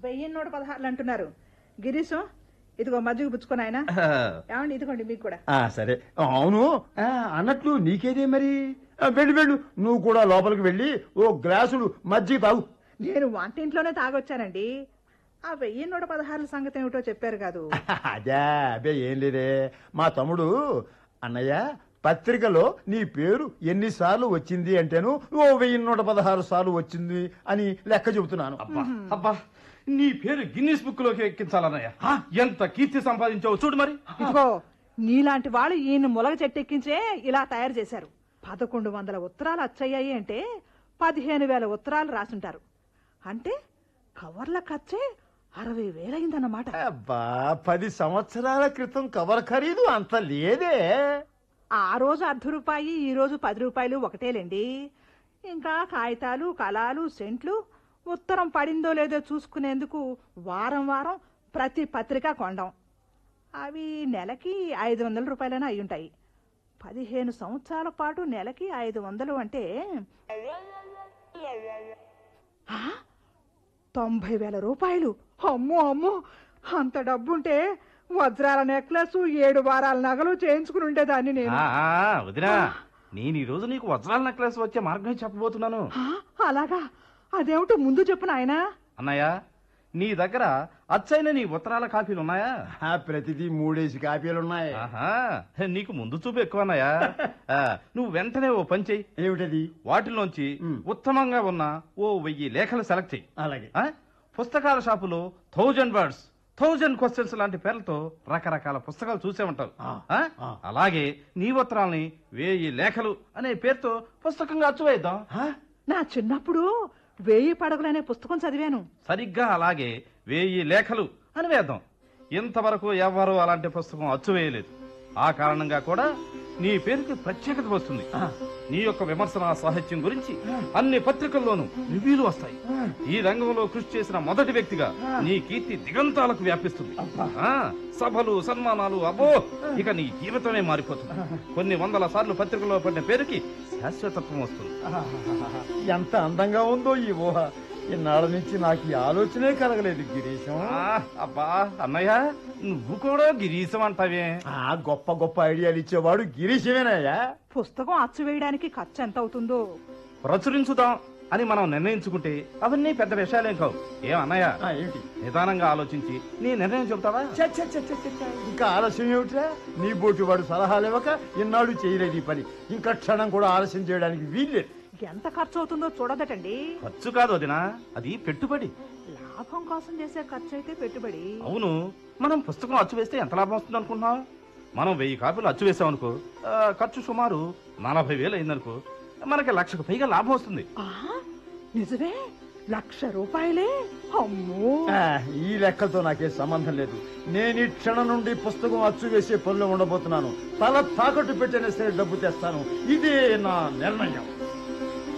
వెయ్యి నూట పదహారులు అంటున్నారు గిరీశం ఇదిగో మజ్జిగ పుచ్చుకొని ఆయన ఏమండి ఇదిగోండి మీకు కూడా ఆ, సరే అవును ఆ, అన్నట్లు నీకేదే మరి ఆ, వెళ్ళు వెళ్ళు నువ్వు కూడా లోపలికి వెళ్ళి ఓ గ్లాసుడు మజ్జిగ తాగు నేను వంటింట్లోనే తాగొచ్చానండి ఆ వెయ్యి నూట పదహారుల సంగతి ఏమిటో చెప్పారు కాదు అదే అబే ఏం లేదే మా తమ్ముడు అన్నయ్య పత్రికలో నీ పేరు ఎన్నిసార్లు వచ్చింది అంటేను ఓ వెయ్యి నూట పదహారు సార్లు వచ్చింది అని లెక్క చెబుతున్నాను అబ్బా అబ్బా నీ పేరు గిన్నీస్ బుక్ లోకి ఎక్కించాలన్నయ్య ఎంత కీర్తి సంపాదించావు చూడు మరి ఇదిగో నీలాంటి వాళ్ళు ఈయన ములగ చెట్టెక్కించే ఇలా తయారు చేశారు పదకొండు వందల ఉత్తరాలు వచ్చాయి అంటే పదిహేను వేల ఉత్తరాలు రాసుంటారు అంటే కవర్ల ఖర్చే అరవై వేలైందన్నమాట అబ్బా పది సంవత్సరాల క్రితం కవర్ ఖరీదు అంత లేదే ఆ రోజు అర్ధ రూపాయి ఈ రోజు పది రూపాయలు ఒకటేలేండి ఇంకా కాగితాలు కళాలు సెంట్లు ఉత్తరం పడిందో లేదో చూసుకునేందుకు వారం వారం ప్రతి పత్రిక కొండం అవి నెలకి ఐదు వందల రూపాయలైనా అయి ఉంటాయి పదిహేను సంవత్సరాల పాటు నెలకి ఐదు వందలు అంటే ఆ? తొంభై వేల రూపాయలు అమ్మో అమ్మో అంత డబ్బుంటే వజ్రాల నెక్లెస్ ఏడు వారాల నగలు చేయించుకుని ఉండేదాన్ని నేను ఆ, ఆ, వదినా నేను ఈ రోజు నీకు వజ్రాల నెక్లెస్ వచ్చే మార్గమే చెప్పబోతున్నాను ఆ, అలాగా అదేమిటో ముందు చెప్పు నాయనా అన్నయ్య నీ దగ్గర అచ్చైన నీ ఉత్తరాల కాపీలు ఉన్నాయా ఆ, ప్రతిదీ మూడేసి కాపీలున్నాయి ఆహా నీకు ముందు చూపు ఎక్కువ అన్నయ్య ఆ, నువ్వు వెంటనే ఓ పని చెయ్యి ఏమిటది వాటిలోంచి మ్. ఉత్తమంగా ఉన్న ఓ వెయ్యి లేఖలు సెలెక్ట్ చెయ్యి అలాగే ఆ? పుస్తకాల షాపులో థౌజండ్ వర్డ్స్ థౌజండ్ క్వశ్చన్స్ లాంటి పేర్లతో రకరకాల పుస్తకాలు చూసే ఉంటావు ఆ, ఆ? ఆ. అలాగే నీ ఉత్తరాల్ని వేయి లేఖలు అనే పేరుతో పుస్తకంగా అచ్చువేద్దాం ఆ? నా చిన్నప్పుడు వేయి పడగలు అనే పుస్తకం చదివాను సరిగ్గా అలాగే వేయి లేఖలు అని వేద్దాం ఇంతవరకు ఎవ్వరూ అలాంటి పుస్తకం అచ్చువేయలేదు ఆ కారణంగా కూడా నీ పేరుకి ప్రత్యేకత వస్తుంది నీ యొక్క విమర్శన సాహిత్యం గురించి అన్ని పత్రికల్లోనూ రివ్యూలు వస్తాయి ఈ రంగంలో కృషి చేసిన మొదటి వ్యక్తిగా నీ కీర్తి దిగంతాలకు వ్యాపిస్తుంది ఆ, సభలు సన్మానాలు అబ్బో ఇక నీ జీవితమే మారిపోతుంది కొన్ని వందల సార్లు పత్రికలో పడిన పేరుకి శాశ్వతత్వం వస్తుంది ఎంత అందంగా ఉందో ఈ ఊహ ఇన్నాళ్ళ నుంచి నాకు ఈ ఆలోచనే కలగలేదు గిరీశం ఆ, అబ్బా అన్నయ్య నువ్వు కూడా గిరీశం అంటావే ఆ గొప్ప గొప్ప ఐడియాలు ఇచ్చేవాడు గిరీశమేనయ్యా పుస్తకం అచ్చు వేయడానికి ఖర్చు ఎంత అవుతుందో ప్రచురించుదాం అని మనం నిర్ణయించుకుంటే అవన్నీ పెద్ద విషయాలేం కావు ఏం అన్నయ్య ఆ, ఏమిటి నిదానంగా ఆలోచించి నీ నిర్ణయం చెబుతావా చ్చ, చ్చ, చ్చ, చ్చ, చ్చ. ఇంకా ఆలస్యం ఏమిట్రా నీ బోటి వాడు సలహాలు ఇవ్వక ఇన్నాళ్ళు చేయలేదు ఈ పని ఇంకా క్షణం కూడా ఆలస్యం చేయడానికి వీల్లేదు ఎంత ఖర్చు అవుతుందో చూడదటండి ఖర్చు కాదు వదినా అది పెట్టుబడి లాభం కోసం చేసే ఖర్చు అయితే పెట్టుబడి అవును మనం పుస్తకం అచ్చు వేస్తే ఎంత లాభం వస్తుంది అనుకుంటున్నావు మనం వెయ్యి కాపీలు అచ్చు వేసాం అనుకో ఆ, ఖర్చు సుమారు నలభై వేలు అయిందనుకో మనకి లక్షకు పైగా లాభం వస్తుంది ఆ, నిజమే లక్ష రూపాయలే అమ్మో ఆ, ఈ లెక్కలతో నాకే సంబంధం లేదు నేను ఈ క్షణం నుండి పుస్తకం అచ్చు వేసే పనిలో ఉండబోతున్నాను తల తాకట్టు పెట్టిన సరే డబ్బు తెస్తాను ఇదే నా నిర్ణయం